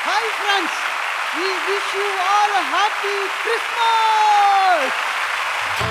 Hi friends, we wish you all a happy Christmas!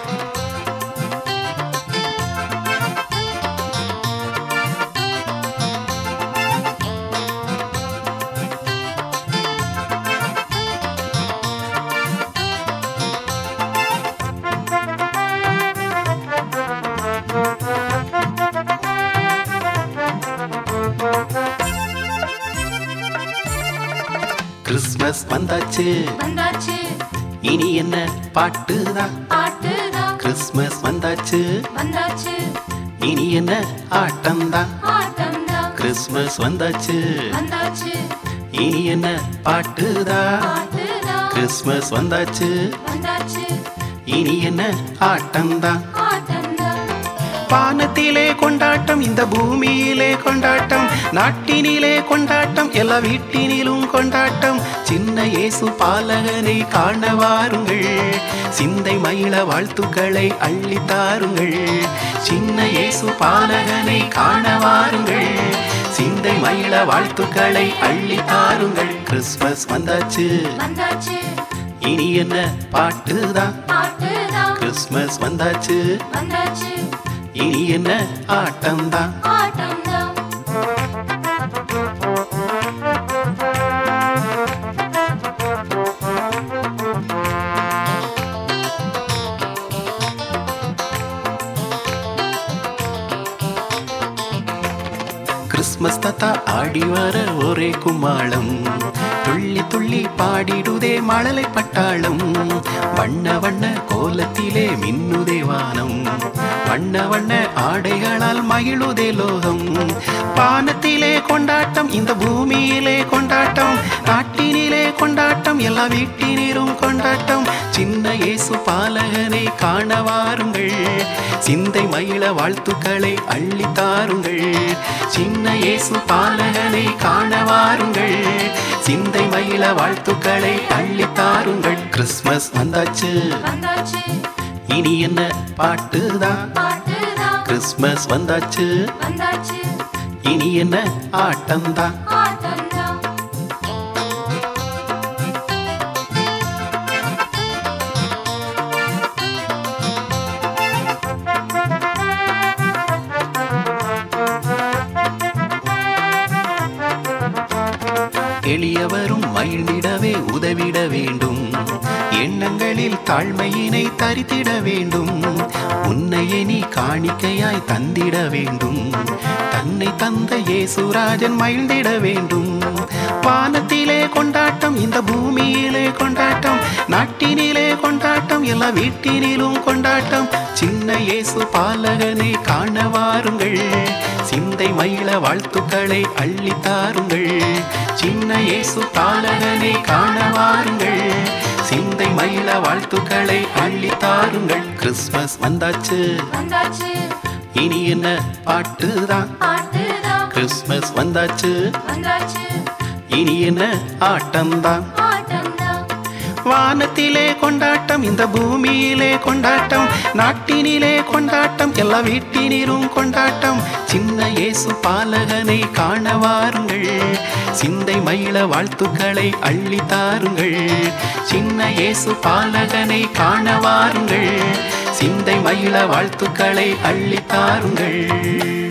Christmas வந்தாச்சு வந்தாச்சு இனி என்ன பாட்டுதான் பாட்டுதான் கிறிஸ்மஸ் வந்தாச்சு வந்தாச்சு இனி என்ன ஆட்டம்தான் ஆட்டம்தான் கிறிஸ்மஸ் வந்தாச்சு வந்தாச்சு இனி என்ன பாட்டுதான் பாட்டுதான் கிறிஸ்மஸ் வந்தாச்சு வந்தாச்சு இனி என்ன ஆட்டம்தான் ஆட்டம்தான் வானத்திலே கொண்டாட்டம் இந்த பூமியிலே கொண்டாட்டம் நாட்டினிலே கொண்டாட்டம் எல்லா வீட்டினிலும் கொண்டாட்டம் சின்ன இயேசு பாலகனை காண வாருங்கள் சிந்தை மயில வாழ்த்துக்களை அள்ளி தாருங்கள் சின்ன இயேசு பாலகனை காண வாருங்கள் சிந்தை மயில வாழ்த்துக்களை அள்ளி தாருங்கள் கிறிஸ்மஸ் வந்தாச்சு வந்தாச்சு இனி என்ன பாட்டுதான் பாட்டுதான் கிறிஸ்மஸ் வந்தாச்சு வந்தாச்சு இனி என்ன ஆட்டம்தான் ஆட்டம்தான் கிறிஸ்மஸ் தாத்தா ஆடி வர ஒரே கும்மாளம் துள்ளி துள்ளி பாடிடுதே மழலை பட்டாளம் வண்ண வண்ண கோலத்திலே மின்னுதே வானம் வண்ண வண்ண ஆடைகளால் மகிழுதே லோகம் பானத்திலே கொண்டாட்டம் இந்த பூமியிலே கொண்டாட்டம் நாட்டினிலே கொண்டாட்டம் எல்லா வீட்டினிலும் கொண்டாட்டம் சின்ன இயேசு பாலகனை காண வாருங்கள் சிந்தை மயில வாழ்த்துக்களை அள்ளி தாருங்கள் சின்ன இயேசு பாலகனை காண வாருங்கள் சிந்தை மயில வாழ்த்துக்களை அள்ளி தாருங்கள் கிறிஸ்மஸ் வந்தாச்சு வந்தாச்சு இனி என்ன பாட்டுதான் பாட்டுதான் கிறிஸ்மஸ் வந்தாச்சு வந்தாச்சு இனி என்ன ஆட்டம்தான் ஆட்டம்தான் எளியவரும் மகிழ்ந்திடவே உதவிட வேண்டும் எண்ணங்களில் தாழ்மையினை தரித்திட வேண்டும் உன்னையே நீ காணிக்கையாய் தந்திட வேண்டும் தன்னை தந்த இயேசுராஜன் மகிழ்ந்திட வேண்டும் வானத்திலே கொண்டாட்டம் இந்த பூமியிலே கொண்டாட்டம் நாட்டினிலே கொண்டாட்டம் எல்லா வீட்டினிலும் கொண்டாட்டம் சின்ன இயேசு பாலகனை காண வாருங்கள் சிந்தை மயில வாழ்த்துக்களை அள்ளி தாருங்கள் சின்ன இயேசு பாலகனை காண வாருங்கள் சிந்தை மயில வாழ்த்துக்களை அள்ளி தாருங்கள் கிறிஸ்மஸ் வந்தாச்சு வந்தாச்சு இனி என்ன பாட்டுதான் பாட்டுதான் கிறிஸ்மஸ் வந்தாச்சு வந்தாச்சு இனி என்ன ஆட்டம்தான் ஆட்டம்தான் வானத்திலே கொண்டாட்டம் இந்த பூமியிலே கொண்டாட்டம் நாட்டினிலே கொண்டாட்டம் எல்லா வீட்டினிலும் கொண்டாட்டம் சின்ன இயேசு பாலகனை காண வாருங்கள் சிந்தை மயில வாழ்த்துக்களை அள்ளி தாருங்கள் சின்ன இயேசு பாலகனை காண வாருங்கள் சிந்தை மயில வாழ்த்துக்களை அள்ளி தாருங்கள்